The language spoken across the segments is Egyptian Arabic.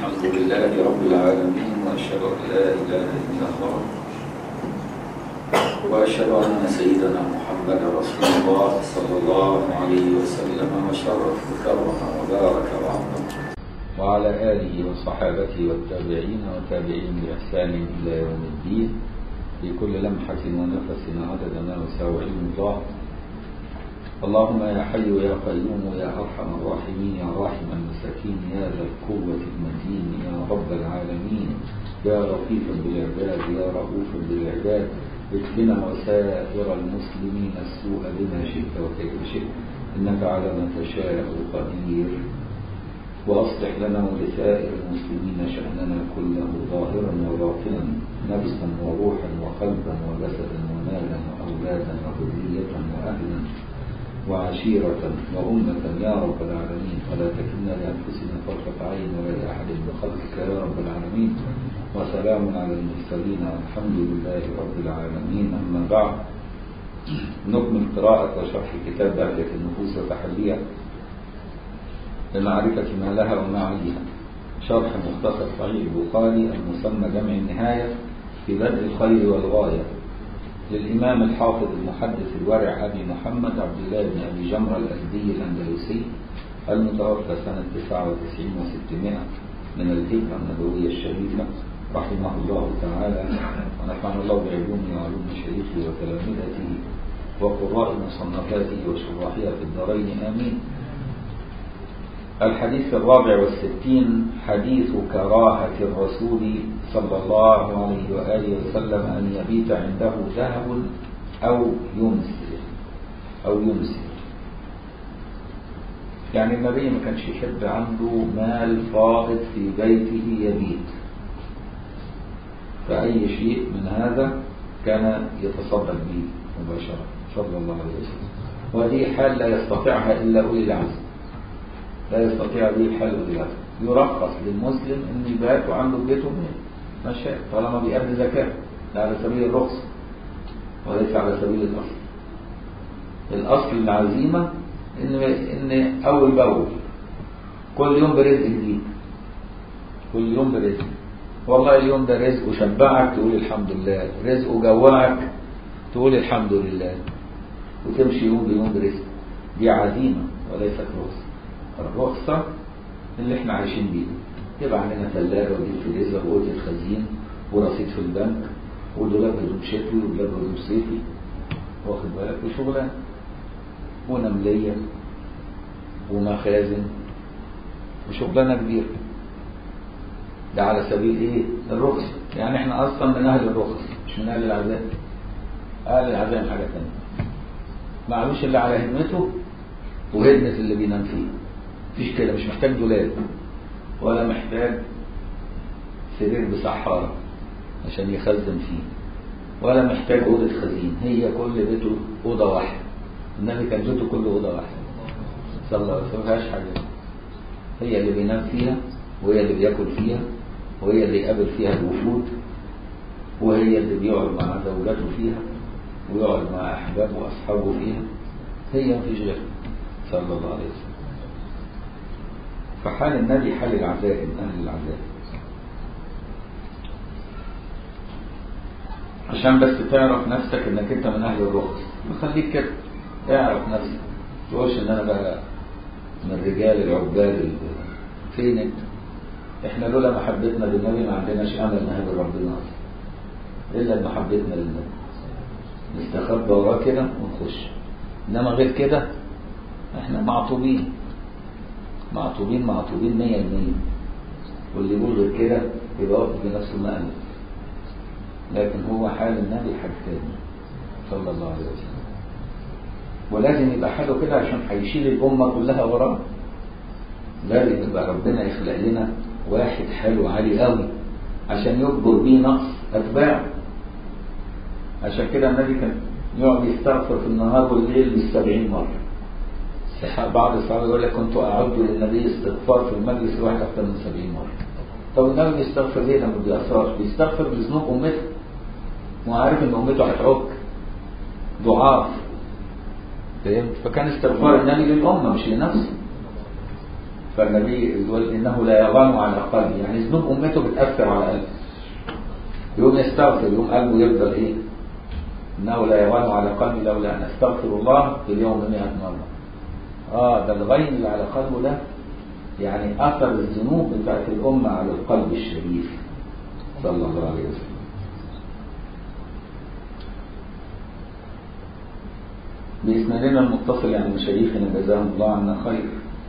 الحمد لله رب العالمين وأشهد أن لا إله إلا الله وأشهد أن سيدنا محمد رسول الله صلى الله عليه وسلم وشرف وكرم وبارك وعظم وعلى آله وصحابته والتابعين وتابعين بإحسان إلى يوم الدين في كل لمحة ونفس عدد ما يساوي علم الله اللهم يا حي يا قيوم يا أرحم الراحمين يا راحم المساكين يا ذا القوة المتين يا رب العالمين يا لطيفا بالعباد يا رؤوفا بالعباد اكفنا وسائر المسلمين السوء بما شئت وكيف شئت إنك على ما تشاء قدير وأصلح لنا ولسائر المسلمين شأننا كله ظاهرا وباطنا نفسا وروحا وقلبا وجسدا ومالا وأولادا وذرية وأهلا وعشيرة وأمة يا رب العالمين ولا تكلنا لأنفسنا طرفة عين ولا لأحد من خلقك يا رب العالمين وسلام على المرسلين والحمد لله رب العالمين أما بعد نكمل قراءة وشرح كتاب بهجة النفوس وتحليها لمعرفة ما لها وما عليها شرح مختصر صحيح البخاري المسمى جمع النهاية في بدء الخير والغاية للإمام الحافظ المحدث الورع أبي محمد عبد الله بن أبي جمرة الأزدي الأندلسي المتوفى سنة 99 و600 من الهجرة النبوية الشريفة رحمه الله تعالى ونفعنا الله بعلومه وعلوم شيخه وتلامذته وقراء مصنفاته وشراحها في الدارين آمين الحديث الرابع والستين حديث كراهة الرسول صلى الله عليه وآله وسلم أن يبيت عنده ذهب أو يمسي أو يمسي يعني النبي ما كانش يحب عنده مال فاضل في بيته يبيت فأي شيء من هذا كان يتصدق به مباشرة صلى الله عليه وسلم وهذه حال لا يستطيعها إلا أولي العزم لا يستطيع به الحل والعزم يرخص للمسلم أن يبات وعنده بيته ما شاء طالما بيأدي زكاة ده على سبيل الرخص وليس على سبيل الأصل الأصل العزيمة إن إن أول بأول كل يوم برزق جديد كل يوم برزق والله اليوم ده رزق وشبعك تقول الحمد لله رزق وجوعك تقول الحمد لله وتمشي يوم بيوم برزق دي عزيمة وليست رخصة الرخصة اللي احنا عايشين بيها يبقى عندنا ثلاجة ودي فريزر وأوضة خزين ورصيد في البنك ودولاب هدوم شتوي ودولاب هدوم صيفي واخد بالك وشغلانة ونملية ومخازن وشغلانة كبيرة ده على سبيل ايه الرخص يعني احنا اصلا من اهل الرخص مش من اهل العذاب اهل العذاب حاجة تانية معلوش اللي على همته وهدمة اللي بينام فيه مفيش كده مش محتاج دولاب ولا محتاج سرير بصحارة عشان يخزن فيه ولا محتاج أوضة خزين هي كل بيته أوضة واحدة النبي كان بيته كله أوضة واحدة صلى الله عليه وسلم مفيهاش حاجة هي اللي بينام فيها وهي اللي بياكل فيها وهي اللي يقابل فيها الوفود وهي اللي بيقعد مع زوجاته فيها ويقعد مع أحبابه وأصحابه فيها هي مفيش غيرها صلى الله عليه وسلم فحال النبي حال العزائم أهل العزائم عشان بس تعرف نفسك انك انت من اهل الرخص خليك كده اعرف نفسك تقولش ان انا بقى من رجال العباد فين انت احنا لولا محبتنا للنبي ما عندناش امل نهاب ربنا اصلا الا بمحبتنا للنبي نستخبى وراه كده ونخش انما غير كده احنا معطوبين معطوبين معطوبين مية المية واللي يقول غير كده يبقى واقف بنفسه مقلب لكن هو حال النبي حال تاني صلى الله عليه وسلم ولازم يبقى حاله كده عشان هيشيل الأمة كلها وراه لازم يبقى ربنا يخلق لنا واحد حاله عالي قوي عشان يجبر بيه نقص أتباعه عشان كده النبي كان يقعد يستغفر في النهار والليل بالسبعين مرة بعض الصحابة يقول لك كنت أعد للنبي استغفار في المجلس الواحد أكثر من سبعين مرة طب النبي بيستغفر ليه لما بيأثرش بيستغفر بذنوب أمته وعارف إن أمته هتعك ضعاف فهمت فكان استغفار النبي للأمة مش لنفسه فالنبي يقول انه لا يغان على قلبي يعني ذنوب امته بتاثر على قلبه يقوم يستغفر يقوم قلبه يفضل ايه انه لا يغان على قلبي لولا ان استغفر الله في اليوم 100 مره اه ده الغين اللي على قلبه ده يعني اثر الذنوب بتاعت الامه على القلب الشريف صلى الله عليه وسلم بإسنادنا المتصل عن مشايخنا جزاهم الله عنا خير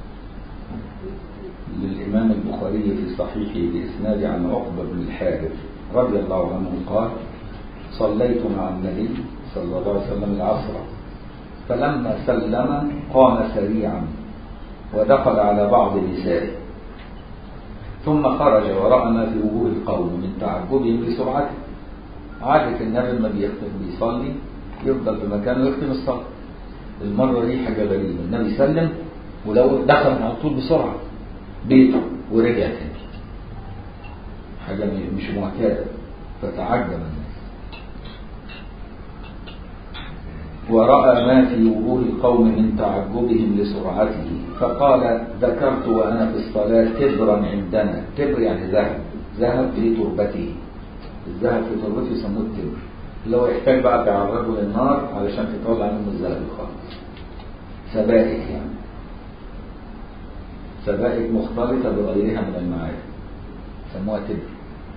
للإمام البخاري في صحيحه بإسناد عن عقبة بن الحارث رضي الله عنه قال صليت مع النبي صلى الله عليه وسلم العصر فلما سلم قام سريعا ودخل على بعض نسائه ثم خرج ورأى ما في وجوه القوم من تعجبهم بسرعته عادة النبي لما بيختم بيصلي يفضل في مكانه ويختم الصلاة المرة دي حاجة غريبة النبي سلم ولو دخل على طول بسرعة بيته ورجع تاني حاجة مش معتادة فتعجب الناس ورأى ما في وجوه القوم من تعجبهم لسرعته فقال ذكرت وأنا في الصلاة تبرا عندنا تبر يعني ذهب ذهب في تربته الذهب في تربته يسموه التبر اللي هو يحتاج بقى تعرضه للنار علشان تطلع منه الذهب خالص سبائك يعني سبائك مختلطة بغيرها من المعادن سموها تبر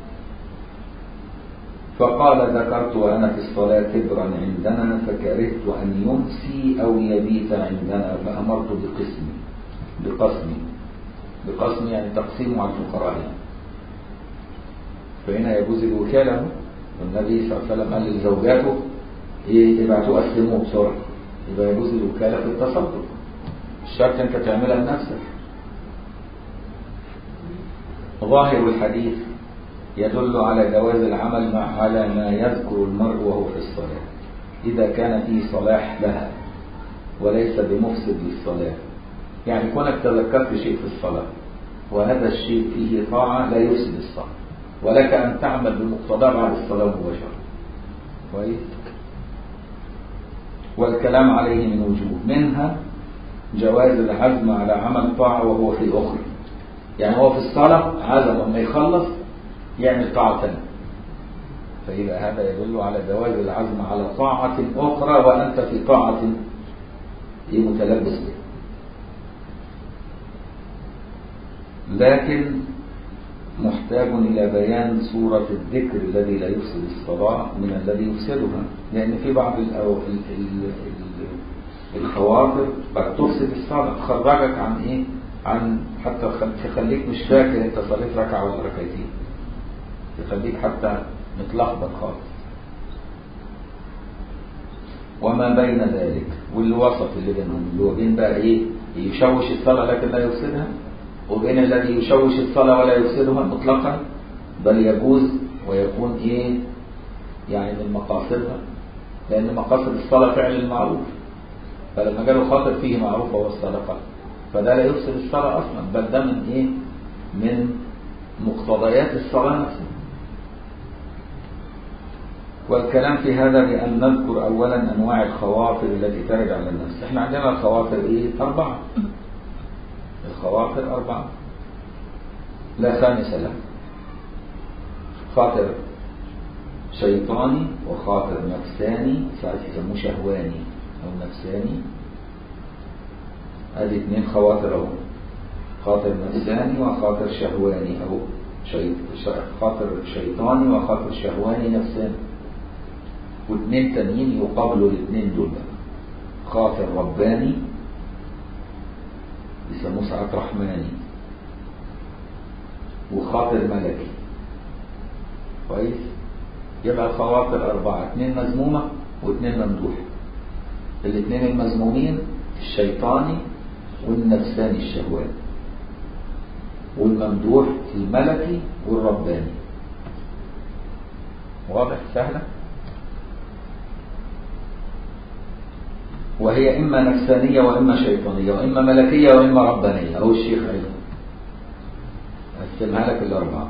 فقال ذكرت وأنا في الصلاة تبرا عندنا فكرهت أن يمسي أو يبيت عندنا فأمرت بقسمي بقسمي بقسمي يعني تقسيمه على الفقراء يعني. فهنا يجوز الوكالة والنبي صلى الله عليه وسلم قال لزوجاته ايه ابعتوا قسموه بسرعة يبقى يجوز الوكالة في التصدق الشرط انت تعملها بنفسك ظاهر الحديث يدل على جواز العمل مع على ما يذكر المرء وهو في الصلاة إذا كان فيه صلاح لها وليس بمفسد للصلاة يعني كونك تذكرت شيء في الصلاة وهذا الشيء فيه طاعة لا يفسد الصلاة ولك أن تعمل بمقتضاه بعد الصلاة مباشرة كويس والكلام عليه من وجوه منها جواز العزم على عمل طاعة وهو في أخرى يعني هو في الصلاة عزم لما يخلص يعمل طاعة ثانية فإذا هذا يدل على جواز العزم على طاعة أخرى وأنت في طاعة متلبس بها لكن محتاج إلى بيان صورة الذكر الذي لا يفسد الصلاة من الذي يفسدها لأن في بعض الخواطر قد تفسد الصلاة تخرجك عن إيه؟ عن حتى تخليك مش فاكر أنت صليت ركعة ولا ركعتين تخليك حتى متلخبط خالص وما بين ذلك والوسط اللي بينهم اللي هو بين بقى ايه يشوش الصلاة لكن لا يفسدها وبين الذي يشوش الصلاة ولا يفسدها مطلقا بل يجوز ويكون ايه يعني من مقاصدها لأن مقاصد الصلاة فعل المعروف فلما جاله خاطر فيه معروف وهو الصدقة فده لا يفسد الصلاة أصلا بل ده من ايه من مقتضيات الصلاة نفسها والكلام في هذا بأن نذكر أولا أنواع الخواطر التي ترد على النفس احنا عندنا الخواطر ايه أربعة الخواطر أربعة لا خامس لها خاطر شيطاني وخاطر نفساني ساعات يسموه شهواني أو نفساني هذه اثنين خواطر أهو خاطر نفساني وخاطر شهواني أو شي... خاطر شيطاني وخاطر شهواني نفساني واثنين تانيين يقابلوا الاثنين دول خاطر رباني يسموه ساعات رحماني وخاطر ملكي كويس يبقى الخواطر أربعة اثنين مذمومة واثنين ممدوحة الاثنين المذمومين الشيطاني والنفساني الشهواني والممدوح الملكي والرباني واضح سهلة وهي إما نفسانية وإما شيطانية وإما ملكية وإما ربانية أو الشيخ أيضا أقسمها لك الأربعة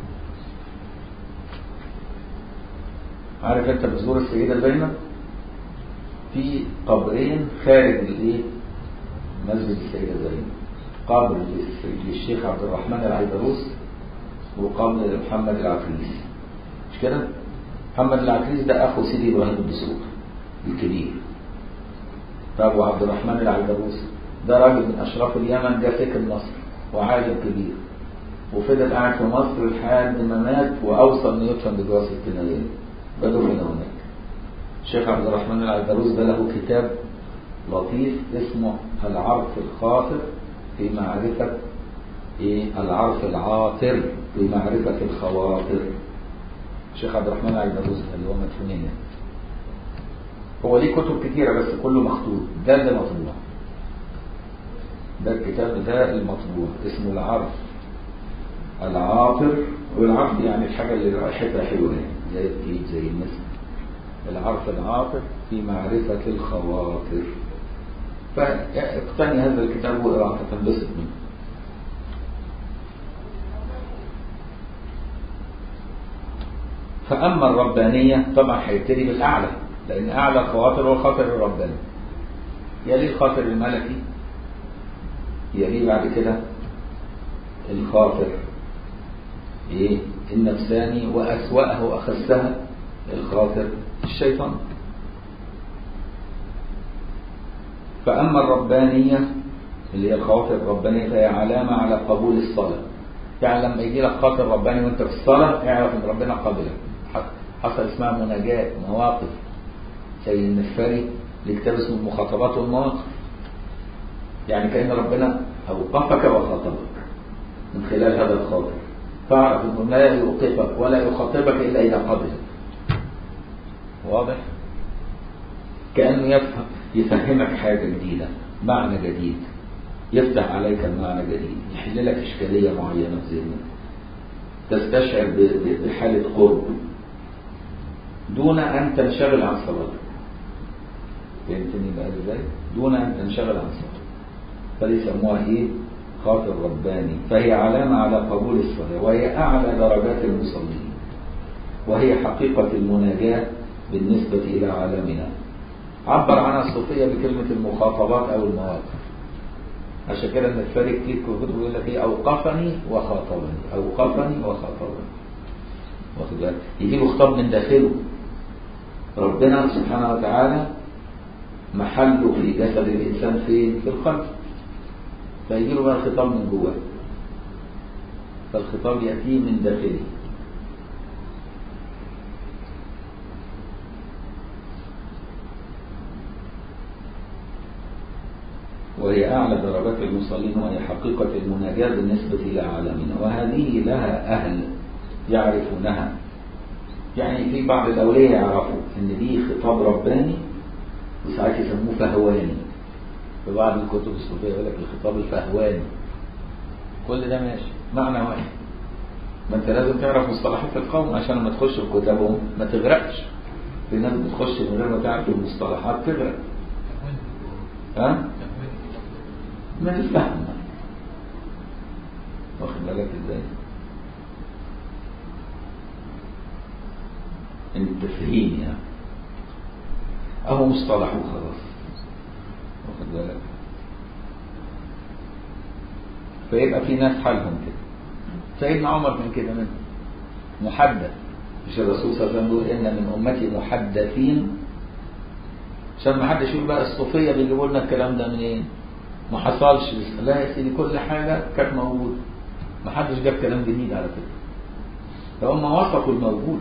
عارف أنت بتزور السيدة زينب في قبرين خارج الإيه مسجد السيدة زينب قبر للشيخ عبد الرحمن العيدروس وقبر لمحمد العفريس مش كده؟ محمد العفريس ده أخو سيدي إبراهيم الدسوق الكبير طب وعبد الرحمن العيدروس ده راجل من أشراف اليمن جه سكن مصر وعالم كبير وفضل قاعد في مصر لحد ما مات وأوصى إنه يدفن بجواز الكنارين بدفن هناك الشيخ عبد الرحمن العيدروس ده له كتاب لطيف اسمه العرف الخاطر في معرفة إيه العرف العاطر في معرفة الخواطر الشيخ عبد الرحمن العيدروس اللي هو مدفونين هو ليه كتب كتيرة بس كله مخطوط ده اللي مطبوع ده الكتاب ده المطبوع اسمه العرف العاطر والعرف يعني الحاجة اللي رائحتها حلوة يعني زي الجيد زي المسك العرف العاطر في معرفة الخواطر فاقتني هذا الكتاب وراح تنبسط منه فأما الربانية طبعا هيبتدي بالأعلى لأن أعلى الخواطر هو الخاطر الرباني يلي الخاطر الملكي يلي بعد كده الخاطر إيه النفساني وأسوأه وأخسها الخاطر الشيطان فأما الربانية اللي هي الخواطر الربانية فهي علامة على قبول الصلاة يعني لما يجي لك خاطر رباني وانت في الصلاة اعرف ان ربنا قبلك حصل اسمها مناجاة مواقف زي النفاري لكتاب اسمه المخاطبات والمواقف يعني كأن ربنا أوقفك وخاطبك من خلال هذا الخاطر فاعرف انه لا يوقفك ولا يخاطبك الا اذا قبلك واضح كأنه يفهم يفهمك حاجة جديدة معنى جديد يفتح عليك المعنى جديد يحل لك إشكالية معينة في ذهنك تستشعر بحالة قرب دون أن تنشغل عن صلاتك فهمتني بقى ازاي؟ دون أن تنشغل عن صلاتك فليسموها إيه؟ خاطر رباني فهي علامة على قبول الصلاة وهي أعلى درجات المصلين وهي حقيقة المناجاة بالنسبة إلى عالمنا عبر عنها الصوفية بكلمة المخاطبات أو المواقف عشان كده ان الفارق كتير كتب يقول لك ايه اوقفني وخاطبني اوقفني وخاطبني واخد بالك يجي له خطاب من داخله ربنا سبحانه وتعالى محله في جسد الانسان فين؟ في القلب فيجي له بقى الخطاب من جواه فالخطاب ياتيه من داخله وهي أعلى درجات المصلين وهي حقيقة المناجاة بالنسبة إلى عالمنا وهذه لها أهل يعرفونها يعني في بعض الأولياء يعرفوا إن دي خطاب رباني وساعات يسموه فهواني في بعض الكتب الصوفية يقول لك الخطاب الفهواني كل ده ماشي معنى واحد ما انت لازم تعرف مصطلحات القوم عشان لما تخش في كتابهم ما تغرقش في ناس بتخش من غير ما تعرف المصطلحات تغرق ها؟ من الفهم واخد بالك ازاي التفهيم يعني اهو مصطلح وخلاص واخد بالك فيبقى في ناس حالهم كده سيدنا عمر كان كده منه محدث مش الرسول صلى الله عليه وسلم بيقول ان من امتي محدثين عشان ما حدش يقول بقى الصوفيه بيجيبوا لنا الكلام ده منين؟ ما حصلش لسه لا يا سيدي كل حاجة كانت موجودة ما حدش جاب كلام جديد على فكرة فهم وصفوا الموجود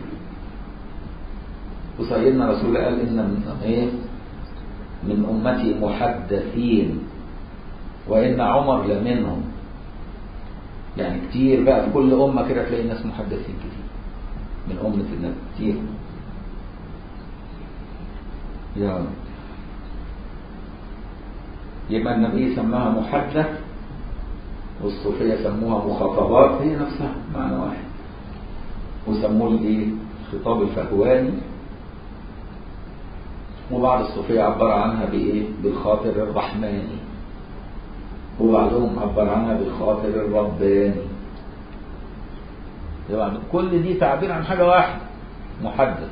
وسيدنا رسول قال إن من إيه من أمتي محدثين وإن عمر لمنهم يعني كتير بقى في كل أمة كده تلاقي ناس محدثين كتير من أمة النبي كتير يا رب يبقى النبي سماها محدث والصوفية سموها مخاطبات هي نفسها معنى واحد وسموه الايه خطاب الفهواني وبعض الصوفية عبر عنها بايه بالخاطر الرحماني وبعضهم عبر عنها بالخاطر الرباني يبقى كل دي تعبير عن حاجة واحدة محدث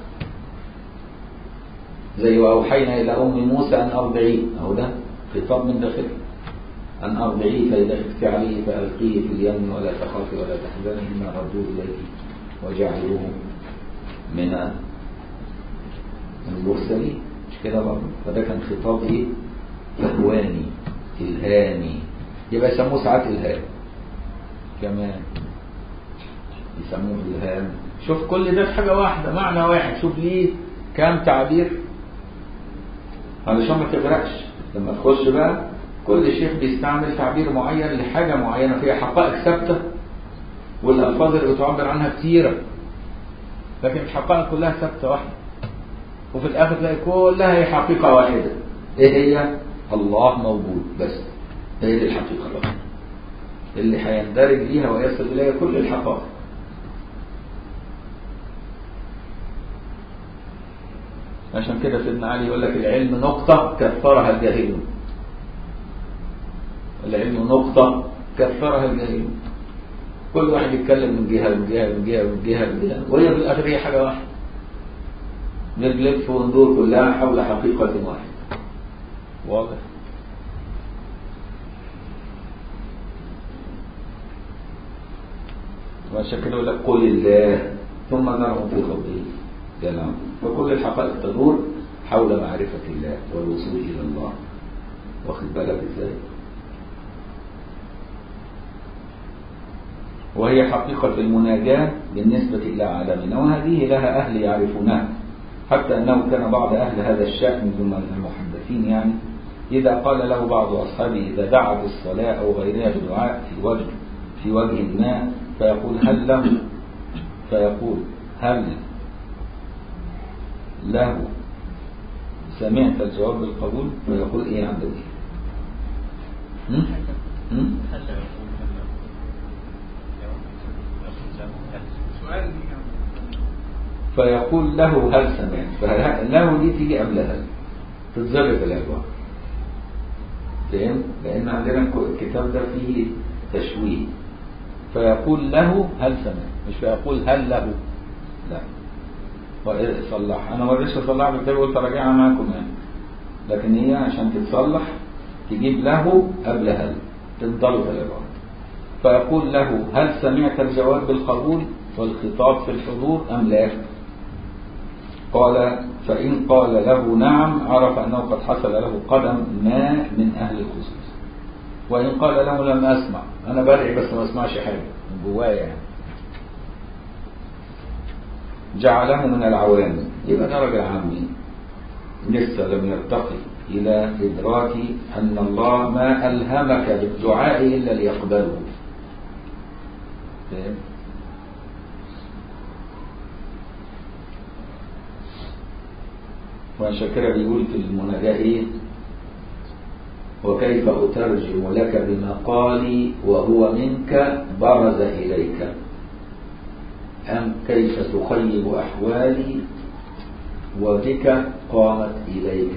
زي وأوحينا إلى أم موسى أن أرضعيه أهو ده خطاب من داخله أن أرضعيه فإذا خفت عليه فألقيه في اليم ولا تخافي ولا تحزني إنا ردوه إليك وجعلوه من المرسلين مش كده برضه فده كان خطاب إيه؟ فتواني إلهامي يبقى يسموه ساعات إلهام كمان يسموه إلهام شوف كل ده في حاجة واحدة معنى واحد شوف ليه كام تعبير علشان ما تغرقش لما تخش بقى كل شيخ بيستعمل تعبير معين لحاجة معينة فيها حقائق ثابتة والألفاظ اللي بتعبر عنها كتيرة لكن الحقائق كلها ثابتة واحدة وفي الآخر تلاقي كلها هي حقيقة واحدة إيه هي؟ الله موجود بس هي دي الحقيقة الواحدة اللي هيندرج ليها ويصل إليها كل الحقائق عشان كده سيدنا علي يقول لك العلم نقطة كفرها الجاهلون العلم نقطة كفرها الجاهلون كل واحد يتكلم من جهة من جهة من جهة من جهة من جهة وهي في الآخر هي حاجة واحدة نلف وندور كلها حول حقيقة واحدة واضح وعشان كده يقول لك قل الله ثم نرهم في خوضه كلام فكل الحقائق تدور حول معرفة الله والوصول إلى الله واخد بالك ازاي وهي حقيقة المناجاة بالنسبة إلى عالمنا وهذه لها أهل يعرفونها حتى أنه كان بعض أهل هذا الشأن من المحدثين يعني إذا قال له بعض أصحابه إذا دعا بالصلاة أو غيرها بدعاء في وجه في وجه ما فيقول هل له فيقول هل له سمعت الجواب بالقبول فيقول ايه عند ايه هم؟ هم؟ فيقول له هل سمعت فله دي تيجي قبل هل تتظبط العبارة فاهم؟ لأن عندنا الكتاب ده فيه تشويه فيقول له هل سمعت مش فيقول هل له لا صلح انا ما رضيتش اصلحها بالكتاب قلت اراجعها معاكم يعني لكن هي عشان تتصلح تجيب له قبل هل تنضبط العباره فيقول له هل سمعت الجواب بالقبول والخطاب في الحضور ام لا قال فان قال له نعم عرف انه قد حصل له قدم ما من اهل الخصوص وان قال له لم اسمع انا بدعي بس ما اسمعش حاجه من جوايا يعني جعله من العوام يبقى ده راجل عامي لسه لم يرتقي إلى إدراك أن الله ما ألهمك بالدعاء إلا ليقبله فهم؟ وعشان كده بيقول في المناجاة إيه وكيف أترجم لك بمقالي وهو منك برز إليك أم كيف تخيب أحوالي وبك قامت إليك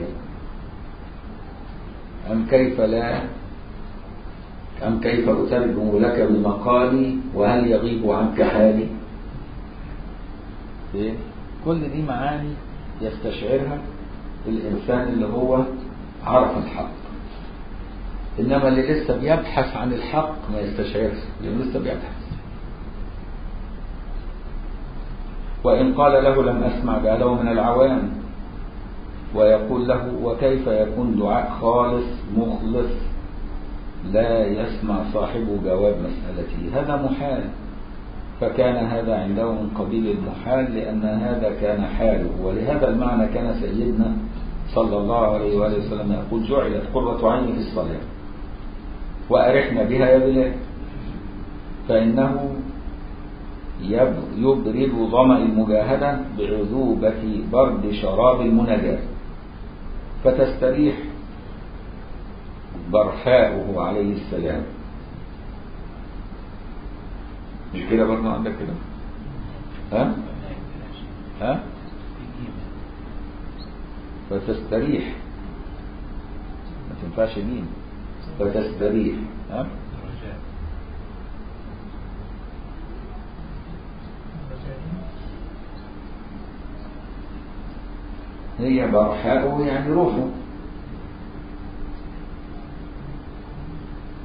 أم كيف لا أم كيف أترجم لك بمقالي وهل يغيب عنك حالي إيه؟ كل دي معاني يستشعرها الإنسان اللي هو عرف الحق إنما اللي لسه بيبحث عن الحق ما يستشعرش لأنه لسه بيبحث وإن قال له لم أسمع جعله من العوام ويقول له وكيف يكون دعاء خالص مخلص لا يسمع صاحبه جواب مسألته هذا محال فكان هذا عنده من قبيل المحال لأن هذا كان حاله ولهذا المعنى كان سيدنا صلى الله عليه وآله وسلم يقول جعلت قرة عيني في الصلاة وأرحنا بها يا بلال فإنه يبرد ظمأ المجاهدة بعذوبة برد شراب المناجاة فتستريح برحاؤه عليه السلام مش كده برضه عندك كده ها ها فتستريح ما تنفعش مين فتستريح ها هي برحاؤه يعني روحه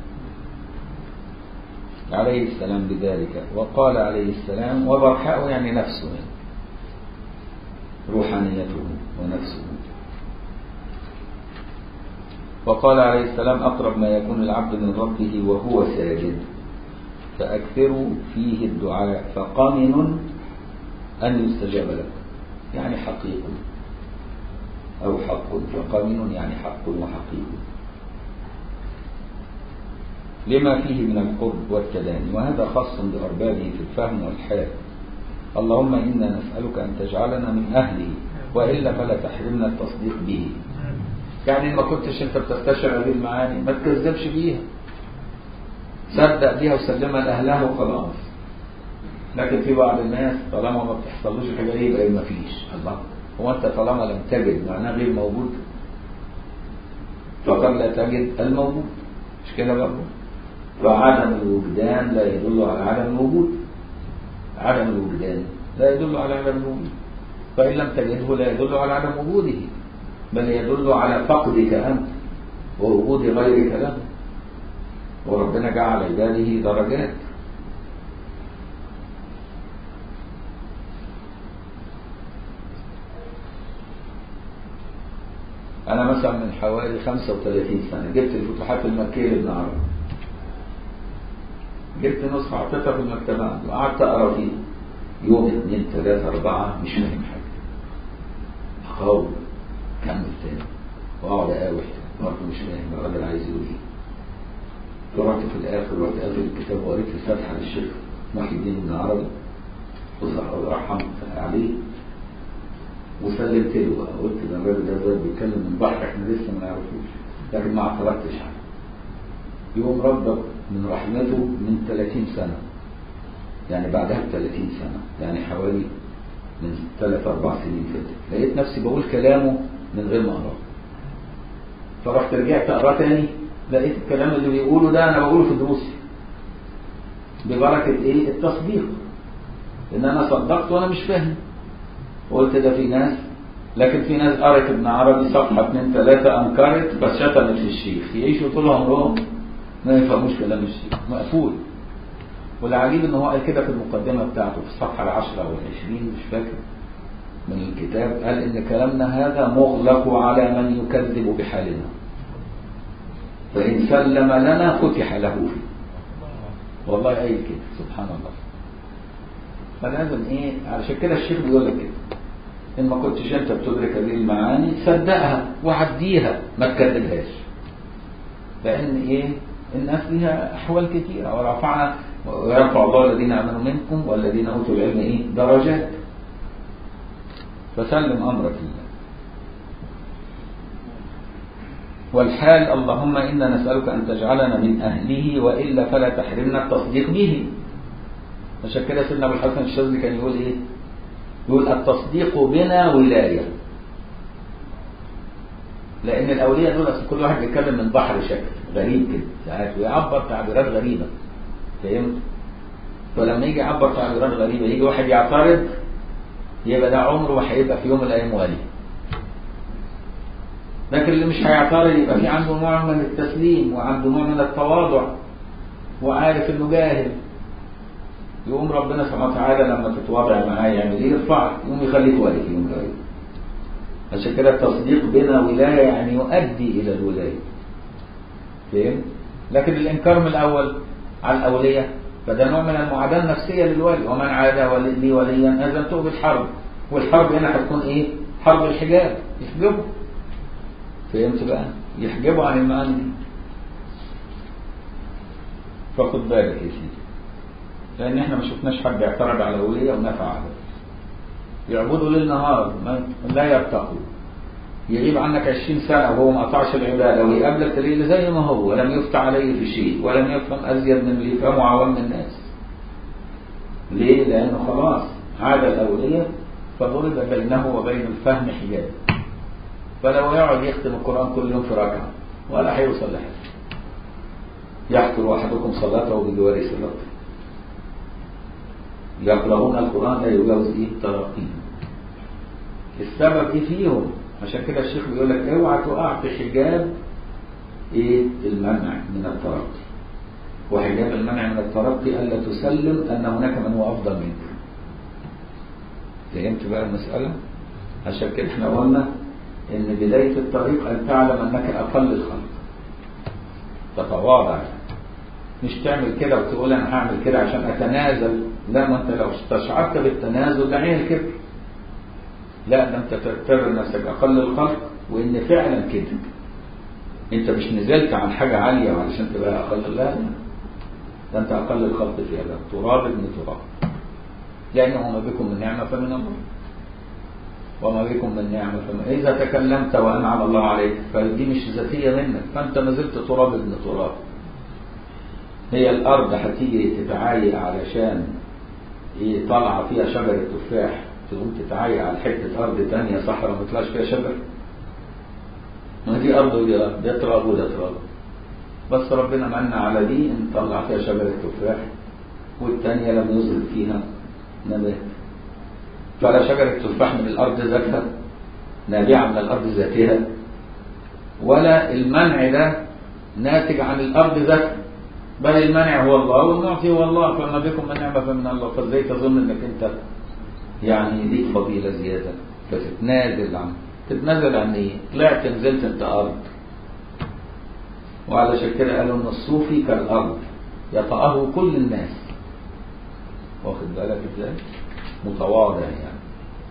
عليه السلام بذلك وقال عليه السلام وبرحاء يعني نفسه يعني روحانيته ونفسه وقال عليه السلام أقرب ما يكون العبد من ربه وهو ساجد فأكثروا فيه الدعاء فقمن أن يستجاب لكم يعني حقيق أو حق فقمن يعني حق وحقيق لما فيه من القرب والتداني وهذا خاص بأربابه في الفهم والحال اللهم إنا نسألك أن تجعلنا من أهله وإلا فلا تحرمنا التصديق به يعني ما كنتش انت بتستشعر هذه المعاني ما تكذبش بيها صدق بيها وسلمها لأهلها وخلاص لكن في بعض الناس طالما ما بتحصلوش حاجة ايه يبقى ما فيش الله هو انت طالما لم تجد معناه غير موجود فقد لا تجد الموجود مش كده برضه وعدم الوجدان لا يدل على عدم الوجود عدم الوجدان لا يدل على عدم الوجود فإن لم تجده لا يدل على عدم وجوده بل يدل على فقدك أنت ووجود غيرك له وربنا جعل عباده درجات أنا مثلا من حوالي 35 سنة جبت الفتوحات المكية لابن عربي جبت نسخة حطيتها في المكتبة عندي وقعدت أقرأ فيه يوم اثنين ثلاثة أربعة مش فاهم حاجة أقاوم كمل تاني وأقعد أقاوح برضه مش فاهم الراجل عايز يقول إيه فرحت في الآخر رحت قافل الكتاب وقريت الفتحة للشيخ محي الدين بن عربي الله يرحمه عليه وسلمت له بقى قلت ده الراجل ده ده بيتكلم من بحر احنا لسه ما نعرفوش لكن ما اعترضتش عليه يوم ربك من رحمته من 30 سنة يعني بعدها ب 30 سنة يعني حوالي من ثلاث أربع سنين كده لقيت نفسي بقول كلامه من غير ما أقراه فرحت رجعت أقراه تاني لقيت الكلام اللي بيقوله ده أنا بقوله في دروسي ببركة إيه التصديق إن أنا صدقت وأنا مش فاهم قلت ده في ناس لكن في ناس قرت ابن عربي صفحة اتنين تلاتة أنكرت بس شتمت في الشيخ يعيشوا طول عمرهم ما يفهموش كلام الشيخ مقفول والعجيب ان هو قال كده في المقدمة بتاعته في الصفحة العشرة أو العشرين مش فاكر من الكتاب قال إن كلامنا هذا مغلق على من يكذب بحالنا فإن سلم لنا فتح له فيه والله قايل كده سبحان الله فلازم ايه علشان كده الشيخ بيقول لك كده ان ما كنتش انت بتدرك هذه المعاني صدقها وعديها ما تكذبهاش لان ايه الناس ليها احوال كثيره ورفعنا ويرفع الله الذين امنوا منكم والذين اوتوا العلم ايه درجات فسلم امرك لله والحال اللهم انا نسالك ان تجعلنا من اهله والا فلا تحرمنا التصديق به عشان كده سيدنا ابو الحسن الشاذلي كان يقول ايه؟ يقول التصديق بنا ولايه. لان الاولياء دول اصل كل واحد بيتكلم من بحر شكل غريب كده ساعات ويعبر تعبيرات غريبه. فهمت؟ فلما يجي يعبر تعبيرات غريبه يجي واحد يعترض يبقى ده عمره ما هيبقى في يوم من الايام ولي. لكن اللي مش هيعترض يبقى في عنده نوع من التسليم وعنده نوع من التواضع وعارف انه جاهل يقوم ربنا سبحانه وتعالى لما تتواضع معاه يعمل ايه؟ يرفعك يقوم يخليك ولي في يوم القيامة. عشان كده التصديق بنا ولاية يعني يؤدي إلى الولاية. فهم؟ لكن الإنكار من الأول على الأولية فده نوع من المعاداة النفسية للولي ومن عادى لي وليا أذنته بالحرب والحرب هنا هتكون إيه؟ حرب الحجاب يحجبه. فهمت بقى؟ يحجبه عن المعاني دي. فخد بالك يا سيدي. لان احنا ما شفناش حد يعترض على اولياء ونفع عليه يعبدوا ليل نهار لا يرتقوا يغيب عنك عشرين سنة وهو ما قطعش العبادة ويقابلك تلاقيه زي ما هو ولم يفتح عليه في شيء ولم يفهم أزيد من اللي يفهمه عوام الناس ليه؟ لأنه خلاص عاد الأولياء فضرب بينه وبين الفهم حجاب فلو يقعد يختم القرآن كل يوم في ركعة ولا هيوصل لحاجة يحكر أحدكم صلاته بجوار صلاته يقرؤون القرآن لا يجاوز ايه تراقيهم السبب ايه فيهم عشان كده الشيخ بيقول لك اوعى تقع في حجاب ايه المنع من الترقي وحجاب المنع من الترقي ألا تسلم أن هناك من هو أفضل منك فهمت بقى المسألة عشان كده احنا قلنا ان بداية الطريق ان تعلم انك اقل الخلق تتواضع يعني. مش تعمل كده وتقول انا هعمل كده عشان اتنازل لا ما انت لو استشعرت بالتنازل ده عين الكبر لا ده انت تعتبر نفسك اقل الخلق وان فعلا كده انت مش نزلت عن حاجة عالية علشان تبقى اقل لا ده انت اقل الخلق فعلا تراب ابن تراب لانه ما بكم من نعمة فمن الله وما بكم من نعمة فمن إذا تكلمت وأنعم الله عليك فدي مش ذاتية منك فأنت ما زلت تراب ابن تراب هي الأرض هتيجي تتعايق علشان إيه طالعة فيها شجرة تفاح تقوم تتعايق على حتة أرض تانية صحراء ما تطلعش فيها شجر ما دي أرض ودي أرض ده تراب وده تراب بس ربنا من على دي إن طلع فيها شجرة تفاح والتانية لم يظهر فيها نبات فلا شجرة تفاح من الأرض ذاتها نابعة من الأرض ذاتها ولا المنع ده ناتج عن الأرض ذاتها بل المنع هو الله والمعطي هو الله فما بكم من نعمة فمن الله فازاي تظن انك انت يعني ليك فضيلة زيادة فتتنازل عن تتنازل عن ايه؟ طلعت نزلت انت أرض وعلى كده قالوا ان الصوفي كالأرض يطأه كل الناس واخد بالك ازاي؟ متواضع يعني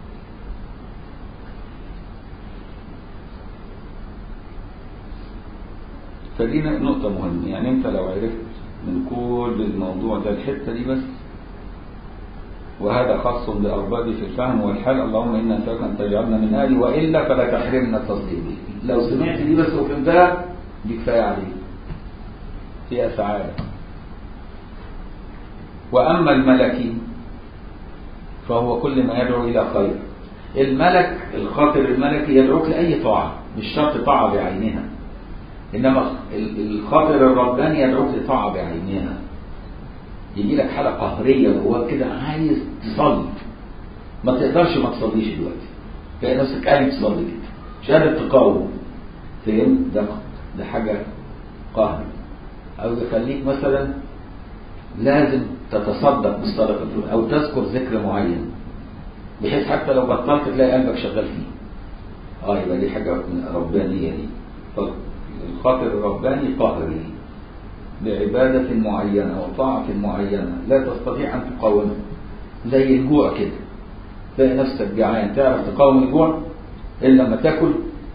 فدي نقطة مهمة يعني انت لو عرفت من كل الموضوع ده الحتة دي بس وهذا خاص بأربابي في الفهم والحال اللهم إنا نسألك أن تجعلنا من أهلي وإلا فلا تحرمنا التصديق به لو سمعت دي بس وفهمتها دي كفاية عليك فيها سعادة وأما الملكي فهو كل ما يدعو إلى خير الملك الخاطر الملكي يدعوك لأي طاعة مش شرط طاعة بعينها إنما الخاطر الرباني يدعوك لطاعة بعينها يجي لك حالة قهرية جواك كده عايز تصلي ما تقدرش ما تصليش دلوقتي تلاقي نفسك قاعد تصلي كده مش قادر تقاوم فاهم ده ده حاجة قهر أو يخليك مثلا لازم تتصدق بالصدقة أو تذكر ذكر معين بحيث حتى لو بطلت تلاقي قلبك شغال فيه اه يبقى دي حاجة ربانية دي الخاطر الرباني قهري بعبادة معينة وطاعة معينة لا تستطيع أن تقاومها زي الجوع كده تلاقي نفسك جعان تعرف تقاوم الجوع إلا لما تاكل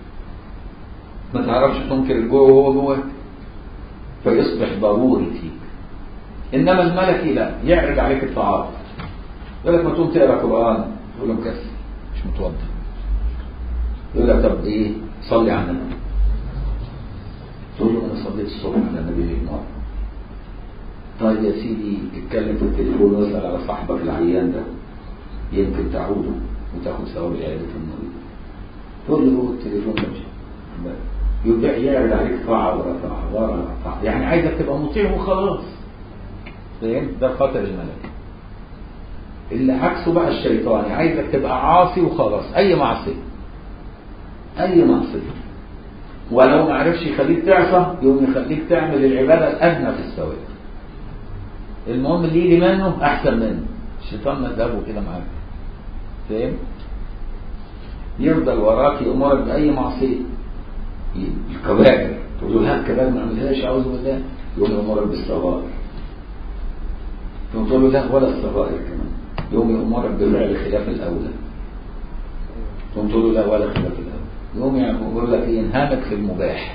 ما تعرفش تنكر الجوع وهو جواك فيصبح ضروري فيك إنما الملكي لا يعرض عليك الطاعات يقول لك ما تقوم تقرا قرآن تقول له مكسل مش متوضى يقول لك طب إيه صلي على النبي تقول له انا صليت الصبح على النبي للمرة طيب يا سيدي اتكلم في التليفون واسال على صاحبك العيان ده يمكن تعوده وتاخد ثواب عيادة المريض تقول له هو التليفون ده مش يبقى يعرض عليك طاعة ورا طاعة ورا طاعة يعني عايزك تبقى مطيع وخلاص فاهم ده خاطر الملك اللي عكسه بقى الشيطاني عايزك تبقى عاصي وخلاص اي معصية اي معصية ولو ما عرفش يخليك تعصى يقوم يخليك تعمل العبادة الأدنى في الثواب المهم اللي يجي منه أحسن منه الشيطان مذهبه كده معاك فاهم يفضل وراك يأمرك بأي معصية الكبائر تقول له لا الكبائر ما عملهاش أعوذ بالله يقوم يأمرك بالصغائر تقول له لا ولا الصغائر كمان يقوم يأمرك بفعل خلاف الأولى تقول له لا ولا خلاف الأولى يقوم يقول لك ينهمك في المباح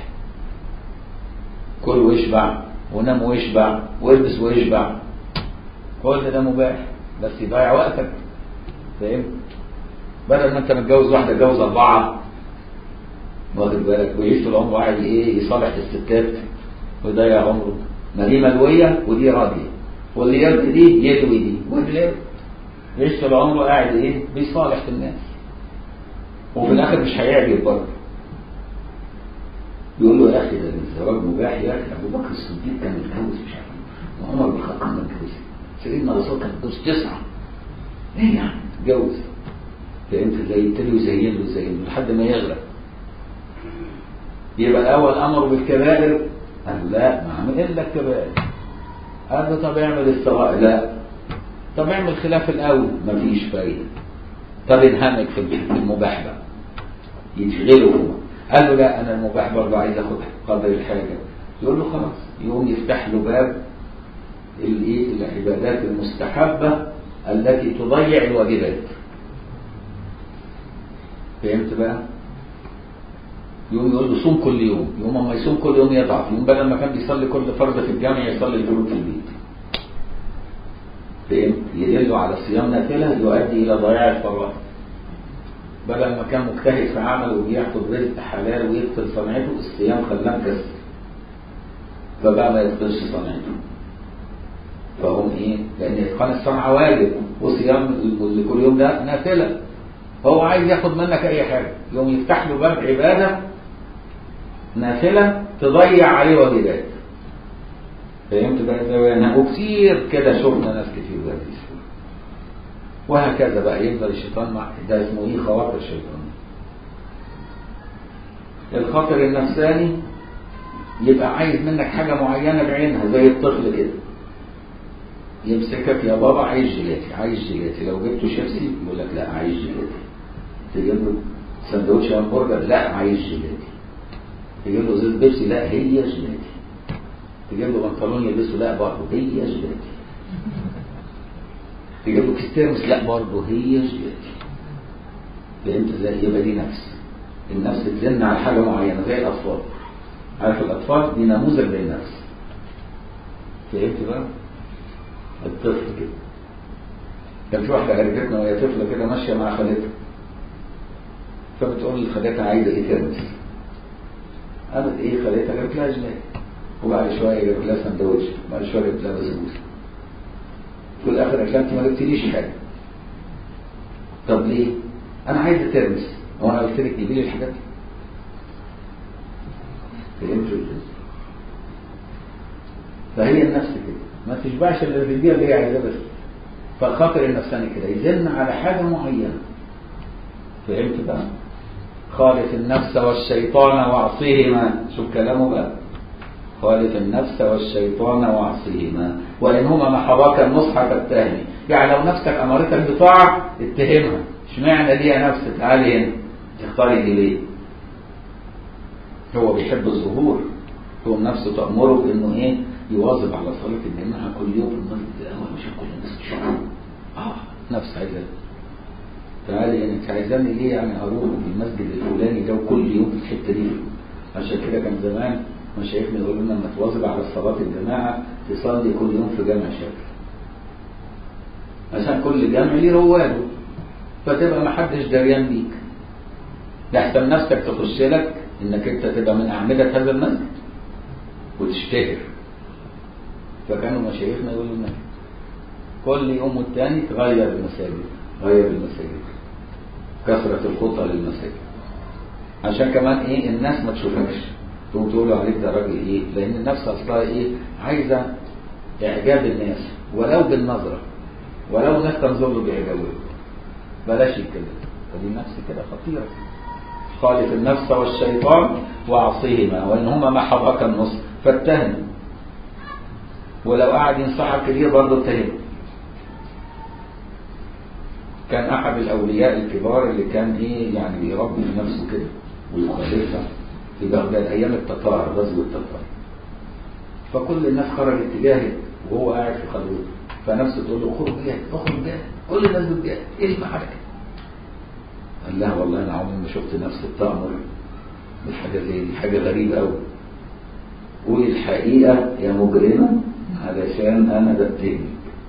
كل واشبع ونام واشبع والبس واشبع كل ده مباح بس يضيع وقتك فاهم بدل ما انت متجوز واحده اتجوز اربعه واخد بالك ويعيش طول عمره قاعد ايه يصالح الستات ويضيع عمره ما دي ملويه ودي راضيه واللي يرضي دي يلوي دي واللي يعيش طول عمره قاعد ايه بيصالح في الناس وفي الاخر مش هيعجب برضه يقول له يا اخي ده الزواج مباح يا اخي ابو بكر الصديق كان متجوز مش عارف وعمر بن الخطاب كان متجوز سيدنا الرسول كان متجوز تسعه ايه يعني اتجوز فانت زي يبتدي يزين له يزين له لحد ما يغرق يبقى الاول امره بالكبائر قال لا ما اعمل الا الكبائر قال له طب اعمل استغاء لا طب اعمل خلاف الاول مفيش فايده طب انهمك في المباح بقى يشغله هو قال له لا انا المباح برضه عايز اخد قدر الحاجه يقول له خلاص يقوم يفتح له باب الايه العبادات المستحبه التي تضيع الواجبات فهمت بقى يقوم يقول له صوم كل يوم يوم اما يصوم كل يوم يضعف يوم بدل ما كان بيصلي كل فرض في الجامع يصلي الفروض في البيت فهمت يدل على صيام نافله يؤدي الى ضياع الفرائض بدل ما كان مجتهد في عمله وبياخد رزق حلال ويقتل صنعته الصيام خلاه مكسر فبقى ما يقتلش صنعته فهم ايه؟ لان اتقان الصنعه واجب وصيام لكل يوم ده نافله فهو عايز ياخد منك اي حاجه يوم يفتح له باب عباده نافله تضيع عليه واجبات فهمت بقى ازاي وكتير كده شفنا ناس كتير بقى وهكذا بقى يفضل الشيطان مع ده اسمه ايه خواطر الشيطان الخاطر النفساني يبقى عايز منك حاجه معينه بعينها زي الطفل كده يمسكك يا بابا عايز جيلاتي عايز جيلاتي لو جبته شيبسي يقول لك لا عايز جيلاتي تجيب له سندوتش همبرجر لا عايز جيلاتي تجيب له زيت بيبسي لا هي جيلاتي تجيب له بنطلون يلبسه لا برضه هي جيلاتي تجيب له كيس ترمس لا برضه هي جيلاتي فهمت ازاي يبقى دي نفس النفس تزن على حاجه معينه زي الاطفال عارف الاطفال دي نموذج للنفس فهمت بقى الطفل كده كان في واحده قريبتنا وهي طفله كده ماشيه مع خالتها فبتقول لخالتها عايزه ايه ترمس قالت ايه خالتها جابت لها جلاد وبعد شويه جابت لها سندوتش بعد شويه جابت لها بسبوسه في الاخر قالت انت ما جبتليش حاجه طب ليه؟ انا عايزه ترمس هو انا قلت لك جيبي لي الحاجات دي فهمت فهي النفس كده ما تشبعش الا بالبيئه اللي هي عايزاه بس فالخاطر النفساني كده يزن على حاجه معينه فهمت بقى؟ خالف النفس والشيطان واعصيهما شوف كلامه بقى خالف النفس والشيطان واعصيهما وانهما محواك النصح فاتهمي يعني لو نفسك امرتك بطاعه اتهمها اشمعنى دي يا نفس تعالي هنا تختاري دي ليه؟ هو بيحب الظهور هو نفسه تأمره بانه ايه يواظب على صلاة الجماعة كل يوم في المسجد الأول مش كل الناس تشوفه اه نفس عايزة تعالي يعني انت عايزاني ليه يعني اروح في المسجد الفلاني ده وكل يوم في الحتة دي عشان كده كان زمان مشايخنا يقولوا لنا لما تواظب على صلاة الجماعة تصلي كل يوم في جامع شكل عشان كل جامع ليه رواده فتبقى ما حدش دريان بيك لحسن نفسك تخش لك انك انت تبقى من اعمدة هذا المسجد وتشتهر فكانوا مشايخنا يقولوا لنا كل يوم والتاني تغير المساجد غير المساجد كثرة الخطى للمساجد عشان كمان ايه الناس ما تشوفكش تقوم تقولوا عليك ده راجل ايه لان النفس اصلها ايه عايزة اعجاب الناس ولو بالنظرة ولو الناس تنظر له باعجابه بلاش كده فدي نفس كده خطيرة خالف النفس والشيطان واعصيهما وانهما ما حرك النص فاتهم ولو قعد ينصحك كتير برضه اتهم كان احد الاولياء الكبار اللي كان ايه يعني بيربي نفسه كده ويخالفها في بغداد ايام التتار غزو التتار فكل الناس خرجت تجاهد وهو قاعد في خلوته فنفسه تقول له خرج جاهد اخرج جاهد كل الناس بتجاهد ايه المحركه قال لها والله انا عمري ما شفت نفسي بتأمر بالحاجه زي دي حاجه غريبه قوي قولي الحقيقه يا مجرمه علشان انا بتهمك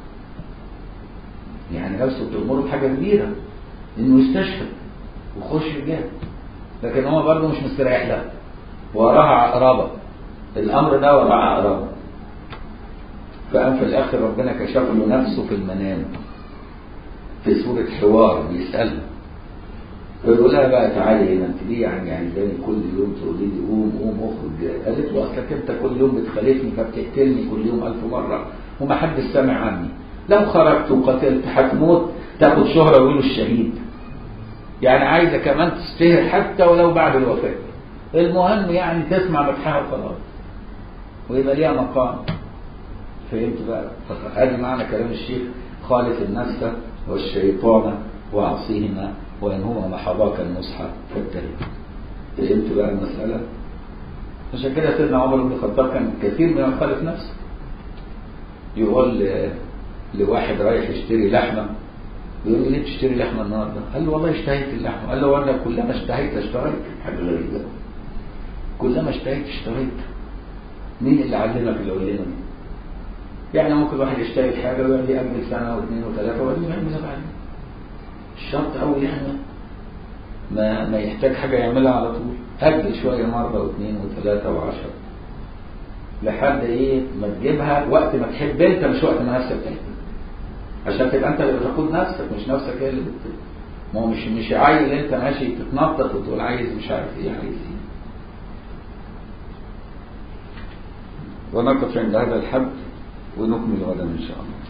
يعني نفسه بتأمره بحاجه كبيره انه يستشفى ويخش الجهاد لكن هو برضه مش مستريح لها وراها عقربه الامر ده وراه عقربه فقام في الاخر ربنا كشف له نفسه في المنام في سوره حوار بيسالها فيقول لها بقى تعالي هنا انت ليه يعني عايزاني كل يوم تقولي لي قوم قوم اخرج قالت له اصلك انت كل يوم بتخالفني فبتقتلني كل يوم الف مره وما حدش سامع عني لو خرجت وقتلت هتموت تاخد شهره ويقولوا الشهيد يعني عايزه كمان تشتهر حتى ولو بعد الوفاه المهم يعني تسمع مدحها وخلاص ويبقى ليها مقام فهمت بقى ادي معنى كلام الشيخ خالف النفس والشيطان وعصيهما وان هما محضاك النصح فاتهم فهمت بقى المسألة عشان كده سيدنا عمر بن الخطاب كان كثير من يخالف نفسه يقول ل- لواحد رايح يشتري لحمة يقول له ليه تشتري لحمة النهارده؟ قال له والله اشتهيت اللحمة قال له وانا كلما اشتهيت اشتريت حاجة غريبة كلما اشتهيت اشتريت مين اللي علمك العلمة دي؟ يعني ممكن واحد يشتري حاجة ويقعد يأجل سنة واثنين وثلاثة ويقول له يعملها بعدين الشرط أول يعني ما ما يحتاج حاجة يعملها على طول أجل شوية مرة واثنين وثلاثة وعشرة لحد إيه ما تجيبها وقت ما تحب أنت مش وقت ما نفسك تحب عشان تبقى أنت اللي بتقود نفسك مش نفسك هي اللي بت... ما هو مش مش عايز أنت ماشي تتنطط وتقول عايز مش عارف إيه عايز إيه ونقف عند هذا الحد ونكمل غدا إن شاء الله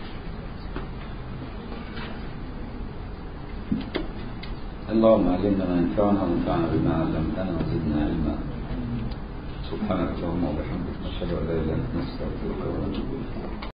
اللهم علمنا ما ينفعنا وانفعنا بما علمتنا وزدنا علما سبحانك اللهم وبحمدك نشهد ان لا اله الا انت نستغفرك ونتوب اليك